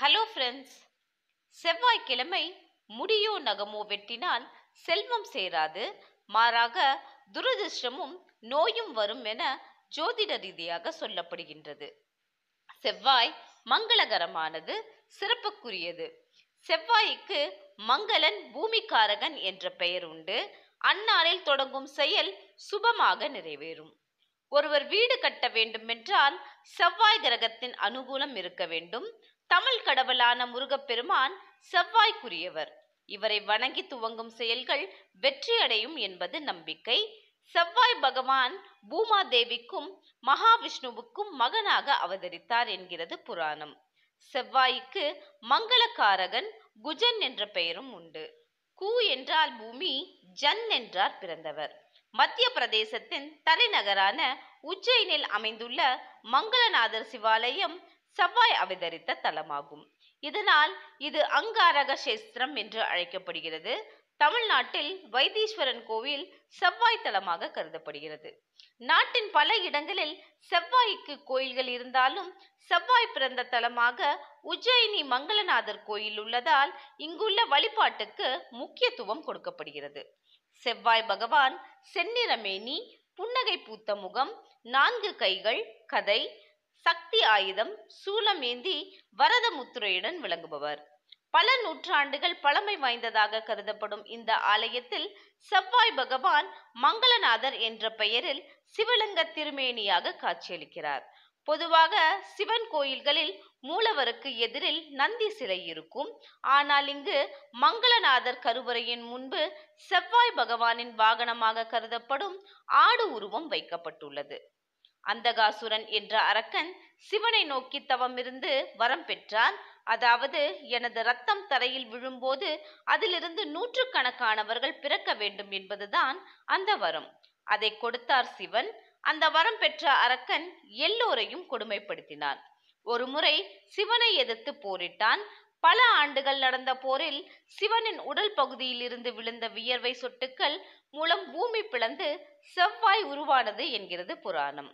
hello friends செவ்வாய்க்கிழமை முடியோ நகமோ வெட்டினால் செல்வம் சேராது மாறாக துரதிர்ஷ்டமும் நோயும் வரும் என ஜோதிட ரீதியாக சொல்லப்படுகின்றது செவ்வாய் மங்களகரமானது சிறப்புக்குரியது செவ்வாய்க்கு மங்களன் பூமிக்காரகன் என்ற பெயர் உண்டு அந்நாளில் தொடங்கும் செயல் சுபமாக நிறைவேறும் ஒருவர் வீடு கட்ட வேண்டுமென்றால் செவ்வாய் கிரகத்தின் அனுகூலம் இருக்க வேண்டும் தமிழ் கடவுளான முருகப்பெருமான் செவ்வாய்க்குரியவர் இவரை வணங்கி துவங்கும் செயல்கள் வெற்றியடையும் என்பது நம்பிக்கை செவ்வாய் பகவான் பூமாதேவிக்கும் மகாவிஷ்ணுவுக்கும் மகனாக அவதரித்தார் என்கிறது புராணம் செவ்வாய்க்கு மங்களகாரகன் குஜன் என்ற பெயரும் உண்டு கு என்றால் பூமி ஜன் என்றார் பிறந்தவர் மத்திய பிரதேசத்தின் தலைநகரான உஜ்ஜைனில் அமைந்துள்ள மங்களநாதர் சிவாலயம் செவ்வாய் அவதரித்த தலமாகும் இதனால் இது அங்காரக சேஸ்திரம் என்று அழைக்கப்படுகிறது தமிழ்நாட்டில் வைத்தீஸ்வரன் கோவில் செவ்வாய் தலமாக கருதப்படுகிறது நாட்டின் பல இடங்களில் செவ்வாய்க்கு கோயில்கள் இருந்தாலும் செவ்வாய் பிறந்த தலமாக உஜ்ஜயினி மங்களநாதர் கோயில் உள்ளதால் இங்குள்ள வழிபாட்டுக்கு முக்கியத்துவம் கொடுக்கப்படுகிறது செவ்வாய் பகவான் செந்நிறமேனி புன்னகை பூத்த முகம் நான்கு கைகள் கதை சக்தி ஆயுதம் சூலமேந்தி வரத முத்திரையுடன் விளங்குபவர் பல நூற்றாண்டுகள் பழமை வாய்ந்ததாக கருதப்படும் இந்த ஆலயத்தில் செவ்வாய் பகவான் மங்களநாதர் என்ற பெயரில் சிவலிங்க திருமேனியாக காட்சியளிக்கிறார் பொதுவாக சிவன் கோயில்களில் மூலவருக்கு எதிரில் நந்தி சிலை இருக்கும் ஆனால் இங்கு மங்களநாதர் கருவறையின் முன்பு செவ்வாய் பகவானின் வாகனமாக கருதப்படும் ஆடு உருவம் வைக்கப்பட்டுள்ளது அந்தகாசுரன் என்ற அரக்கன் சிவனை நோக்கி தவமிருந்து வரம் பெற்றான் அதாவது எனது ரத்தம் தரையில் விழும்போது அதிலிருந்து நூற்றுக்கணக்கானவர்கள் பிறக்க வேண்டும் என்பதுதான் அந்த வரம் அதை கொடுத்தார் சிவன் அந்த வரம் பெற்ற அரக்கன் எல்லோரையும் கொடுமைப்படுத்தினான் ஒரு முறை சிவனை எதிர்த்து போரிட்டான் பல ஆண்டுகள் நடந்த போரில் சிவனின் உடல் பகுதியில் இருந்து விழுந்த வியர்வை சொட்டுக்கள் மூலம் பூமி பிளந்து செவ்வாய் உருவானது என்கிறது புராணம்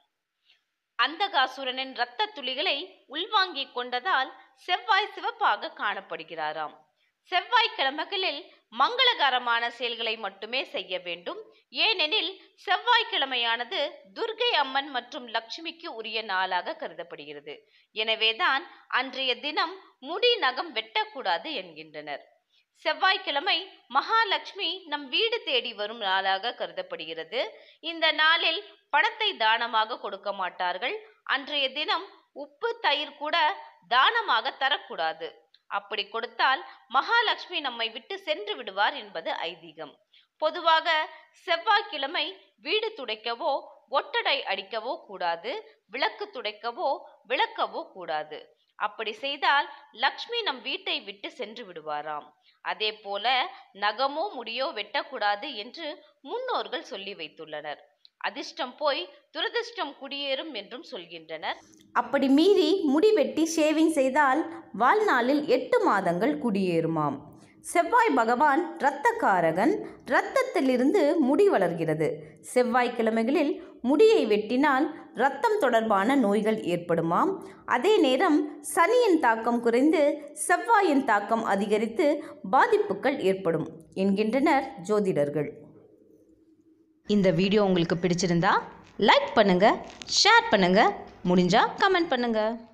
அந்தகாசுரனின் இரத்த துளிகளை உள்வாங்கிக் கொண்டதால் செவ்வாய் சிவப்பாக காணப்படுகிறாராம் செவ்வாய் கிழமைகளில் மங்களகரமான செயல்களை மட்டுமே செய்ய வேண்டும் ஏனெனில் செவ்வாய்க்கிழமையானது துர்கை அம்மன் மற்றும் லட்சுமிக்கு உரிய நாளாக கருதப்படுகிறது எனவேதான் அன்றைய தினம் முடி நகம் வெட்டக்கூடாது என்கின்றனர் செவ்வாய்க்கிழமை மகாலட்சுமி நம் வீடு தேடி வரும் நாளாக கருதப்படுகிறது இந்த நாளில் பணத்தை தானமாக கொடுக்க மாட்டார்கள் அன்றைய தினம் உப்பு தயிர் கூட தானமாக தரக்கூடாது அப்படி கொடுத்தால் மகாலட்சுமி நம்மை விட்டு சென்று விடுவார் என்பது ஐதீகம் பொதுவாக செவ்வாய்க்கிழமை வீடு துடைக்கவோ ஒட்டடை அடிக்கவோ கூடாது விளக்கு துடைக்கவோ விளக்கவோ கூடாது அப்படி செய்தால் லக்ஷ்மி நம் வீட்டை விட்டு சென்று விடுவாராம் அதே போல நகமோ முடியோ வெட்டக்கூடாது என்று முன்னோர்கள் சொல்லி வைத்துள்ளனர் அதிர்ஷ்டம் போய் துரதிர்ஷ்டம் குடியேறும் என்றும் சொல்கின்றனர் அப்படி மீறி முடி வெட்டி ஷேவிங் செய்தால் வாழ்நாளில் எட்டு மாதங்கள் குடியேறுமாம் செவ்வாய் பகவான் இரத்தக்காரகன் இரத்தத்திலிருந்து முடி வளர்கிறது செவ்வாய்க்கிழமைகளில் முடியை வெட்டினால் இரத்தம் தொடர்பான நோய்கள் ஏற்படுமாம் அதே நேரம் சனியின் தாக்கம் குறைந்து செவ்வாயின் தாக்கம் அதிகரித்து பாதிப்புகள் ஏற்படும் என்கின்றனர் ஜோதிடர்கள் இந்த வீடியோ உங்களுக்கு பிடிச்சிருந்தா லைக் பண்ணுங்க ஷேர் பண்ணுங்க முடிஞ்சா கமெண்ட் பண்ணுங்க